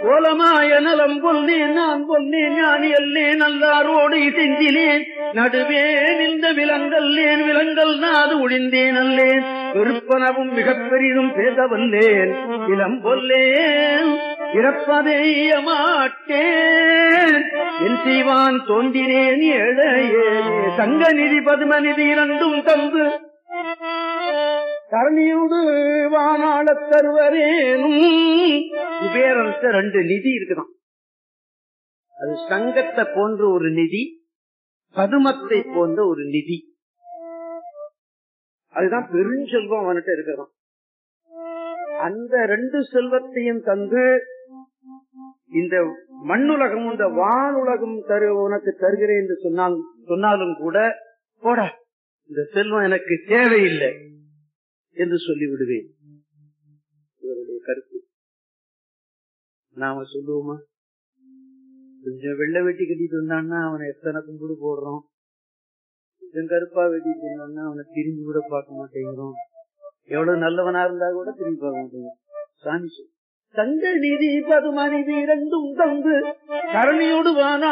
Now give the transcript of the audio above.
ஓலமாய நலம் கொல்லேன் நான் கொல்லேன் ஞானி அல்லேன் நல்லாரோடு செஞ்சிலேன் நடுவே நின்ற விலங்கல்லேன் விலங்கல் நாது ஒழிந்தேன் அல்லேன் வெறுப்பனவும் மிகப் பெரிதும் பேசவல்லேன் இளம் கொல்லேன் இறப்பதேய மாட்டேன் என் செய்வான் தோன்றினேன் ஏழையே சங்க நிதி பதும நிதி இரண்டும் தந்து கரணியோடு வானாளத் தருவரேனும் குபேரன்ட்ட ரெண்டு நிதி இருக்குதான் அது சங்கத்தை போன்ற ஒரு நிதி பதுமத்தை போன்ற ஒரு நிதி அதுதான் பெருஞ்செல்வம் அவன்கிட்ட இருக்கிறான் அந்த ரெண்டு செல்வத்தையும் தந்து இந்த மண்ணுலகம் இந்த வானுலகம் தரு உனக்கு தருகிறேன் என்று சொன்னால் சொன்னாலும் கூட போட இந்த செல்வம் எனக்கு தேவையில்லை என்று சொல்லிவிடுவேன் இவருடைய கருத்து நாம சொல்லுவோமா கொஞ்சம் வெள்ளை வெட்டி கட்டிட்டு வந்தான்னா அவனை எத்தனை கும்பிடு போடுறோம் கொஞ்சம் கருப்பா வெட்டிட்டு இருந்தான்னா அவனை திரும்பி கூட பார்க்க மாட்டேங்கிறோம் எவ்வளவு நல்லவனா இருந்தா கூட திரும்பி பார்க்க மாட்டேங்கிறோம் சாமி சொல். தங்க நிதி பதும நிதி இரண்டும் தந்து கரணியோடு வானா